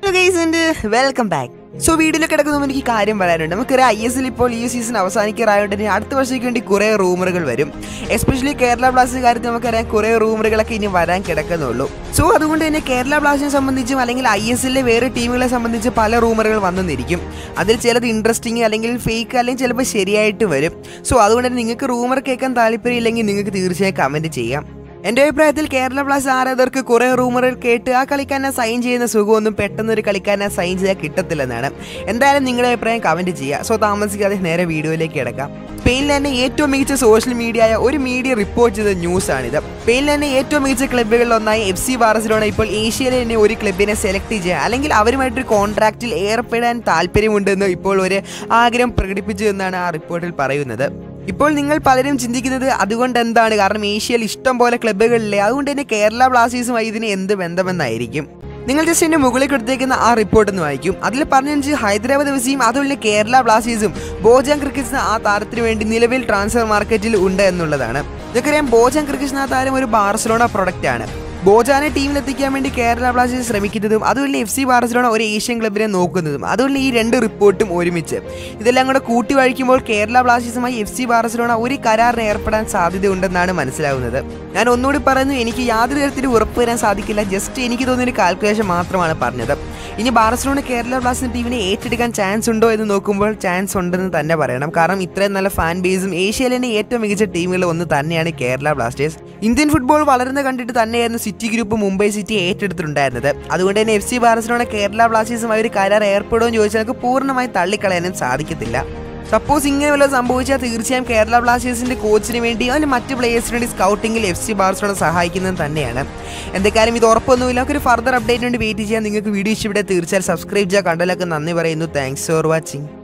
guys and welcome back so വീഡിയോയിൽ കിടക്കുന്ന എനിക്ക് കാര്യം പറയാനുണ്ട് നമുക്കൊരു ഐ എസ് എൽ ഇപ്പോൾ ഈ സീസൺ അവസാനിക്കാറായതുകൊണ്ട് തന്നെ അടുത്ത വർഷത്തേക്ക് വേണ്ടി കുറേ റൂമറുകൾ വരും എസ്പെഷ്യലി കേരള ബ്ലാസ്റ്റേഴ്സ് കാര്യത്തിൽ നമുക്കറിയാം കുറേ റൂമറുകളൊക്കെ ഇനി വരാൻ കിടക്കുന്നുള്ളൂ സോ അതുകൊണ്ട് തന്നെ കേരള ബ്ലാസ്റ്റേഴ്സിനെ സംബന്ധിച്ചും അല്ലെങ്കിൽ ഐ എസ് എല്ലിലെ വേറെ ടീമുകളെ സംബന്ധിച്ച് പല റൂമറുകൾ വന്നെന്നിരിക്കും അതിൽ ചിലത് ഇൻട്രസ്റ്റിംഗ് അല്ലെങ്കിൽ ഫേക്ക് അല്ലെങ്കിൽ ചിലപ്പോൾ ശരിയായിട്ട് വരും സോ അതുകൊണ്ട് തന്നെ നിങ്ങൾക്ക് റൂമർ കേൾക്കാൻ താല്പര്യമില്ലെങ്കിൽ നിങ്ങൾക്ക് തീർച്ചയായും കമൻറ്റ് ചെയ്യാം എൻ്റെ അഭിപ്രായത്തിൽ കേരള ബ്ലാസ്റ്റേഴ്സ് ആരാധകർക്ക് കുറേ റൂമറുകൾ കേട്ട് ആ കളിക്കാരനെ സൈൻ ചെയ്യുന്ന സുഖമൊന്നും പെട്ടെന്ന് ഒരു കളിക്കാരനെ സൈൻ ചെയ്യാൻ കിട്ടത്തില്ലെന്നാണ് എന്തായാലും നിങ്ങളുടെ അഭിപ്രായം കമൻറ്റ് ചെയ്യുക സോ താമസിക്കാതെ നേരെ വീഡിയോയിലേക്ക് കിടക്കാം സ്പെയിനിൽ തന്നെ ഏറ്റവും മികച്ച സോഷ്യൽ മീഡിയ ആയ ഒരു മീഡിയ റിപ്പോർട്ട് ചെയ്ത ന്യൂസാണിത് സ്പെയിനിൽ തന്നെ ഏറ്റവും മികച്ച ക്ലബ്ബുകളിൽ ഒന്നായി എഫ് സി ബാർസലോണ ഇപ്പോൾ ഏഷ്യയിലെ തന്നെ ഒരു ക്ലബിനെ സെലക്ട് ചെയ്യുക അല്ലെങ്കിൽ അവരുമായിട്ടൊരു കോൺട്രാക്റ്റിൽ ഏർപ്പെടാൻ താല്പര്യമുണ്ടെന്ന് ഇപ്പോൾ ഒരു ആഗ്രഹം പ്രകടിപ്പിച്ചു എന്നാണ് ആ റിപ്പോർട്ടിൽ പറയുന്നത് ഇപ്പോൾ നിങ്ങൾ പലരും ചിന്തിക്കുന്നത് അതുകൊണ്ട് എന്താണ് കാരണം ഏഷ്യയിൽ ഇഷ്ടം പോലെ ക്ലബ്ബുകളില്ലേ അതുകൊണ്ട് തന്നെ കേരള ബ്ലാസ്റ്റേഴ്സുമായി ഇതിന് എന്ത് ബന്ധമെന്നായിരിക്കും നിങ്ങൾ ജസ്റ്റ് എൻ്റെ മുകളിൽ കൊടുത്തേക്കുന്ന ആ റിപ്പോർട്ട് ഒന്ന് വായിക്കും അതിൽ പറഞ്ഞ ഹൈദരാബാദ് എഫ്സിയും അതുപോലെ കേരള ബ്ലാസ്റ്റേഴ്സും ബോജാൻ ക്രിക്കറ്റ്സ് ആ താരത്തിന് വേണ്ടി നിലവിൽ ട്രാൻസ്ഫർ മാർക്കറ്റിൽ ഉണ്ട് എന്നുള്ളതാണ് നിങ്ങൾക്കറിയാം ബോജാൻ ക്രിക്കറ്റ്സ് ആ താരം ഒരു ബാർസലോണ പ്രൊഡക്റ്റ് ആണ് ബോജാനെ ടീമിലെത്തിക്കാൻ വേണ്ടി കേരള ബ്ലാസ്റ്റേഴ്സ് ശ്രമിക്കുന്നതും അതുപോലെ എഫ് സി ബാർസലോണ ഒരു ഏഷ്യൻ ക്ലബിനെ നോക്കുന്നതും അതുപോലെ ഈ രണ്ട് റിപ്പോർട്ടും ഒരുമിച്ച് ഇതെല്ലാം കൂടെ കൂട്ടി വഴിക്കുമ്പോൾ കേരള ബ്ലാസ്റ്റേഴ്സുമായി എഫ് സി ബാർസലോണ ഒരു കരാറിന് ഏർപ്പെടാൻ സാധ്യതയുണ്ടെന്നാണ് മനസ്സിലാവുന്നത് ഞാൻ ഒന്നുകൂടി പറയുന്നു എനിക്ക് യാതൊരു തരത്തിലും ഉറപ്പ് വരാൻ സാധിക്കില്ല ജസ്റ്റ് എനിക്ക് തോന്നിയൊരു കാൽക്കുലേഷൻ മാത്രമാണ് പറഞ്ഞത് ഇനി ബാർസലോണ കേരള ബ്ലാസ്റ്റേഴ്സ് ടീമിനെ ഏറ്റെടുക്കാൻ ചാൻസ് ഉണ്ടോ എന്ന് നോക്കുമ്പോൾ ചാൻസ് ഉണ്ടെന്ന് തന്നെ പറയണം കാരണം ഇത്രയും നല്ല ഫാൻ ബേസും ഏഷ്യയിലെ തന്നെ ഏറ്റവും മികച്ച ടീമുകളിൽ ഒന്ന് തന്നെയാണ് കേരള ബ്ലാസ്റ്റേഴ്സ് ഇന്ത്യൻ ഫുട്ബോൾ വളർന്നു കണ്ടിട്ട് തന്നെയായിരുന്നു സിറ്റി ഗ്രൂപ്പ് മുംബൈ സിറ്റി ഏറ്റെടുത്തിട്ടുണ്ടായിരുന്നത് അതുകൊണ്ട് തന്നെ എഫ് സി ബാർസലോണ കേരള ബ്ലാസ്റ്റേഴ്സുമായി ഒരു കരാർ ഏർപ്പെടുമോ എന്ന് ചോദിച്ചാൽ നമുക്ക് പൂർണ്ണമായി തള്ളിക്കളയാനും സാധിക്കത്തില്ല സപ്പോസ് ഇങ്ങനെ വല്ലതും സംഭവിച്ചാൽ തീർച്ചയായും കേരള ബ്ലാസ്റ്റേഴ്സിന്റെ കോച്ചിന് വേണ്ടി അതിന് മറ്റ് പ്ലേയേഴ്സിന് വേണ്ടി സ്കൗട്ടിങ്ങിൽ എഫ് സി ബാർസലോണ സഹായിക്കുന്നത് തന്നെയാണ് എന്തൊക്കെയാലും ഇത് ഉറപ്പൊന്നുമില്ല നമുക്ക് ഒരു ഫർദർ അപ്ഡേറ്റ് വേണ്ടി വെയിറ്റ് ചെയ്യാൻ നിങ്ങൾക്ക് വീഡിയോ ഇഷ്ടപ്പെട്ടാൽ തീർച്ചയായും സബ്സ്ക്രൈബ് ചെയ്യുക കണ്ടതിലൊക്കെ നന്ദി പറയുന്നു താങ്ക്സ് ഫോർ വാച്ചിങ്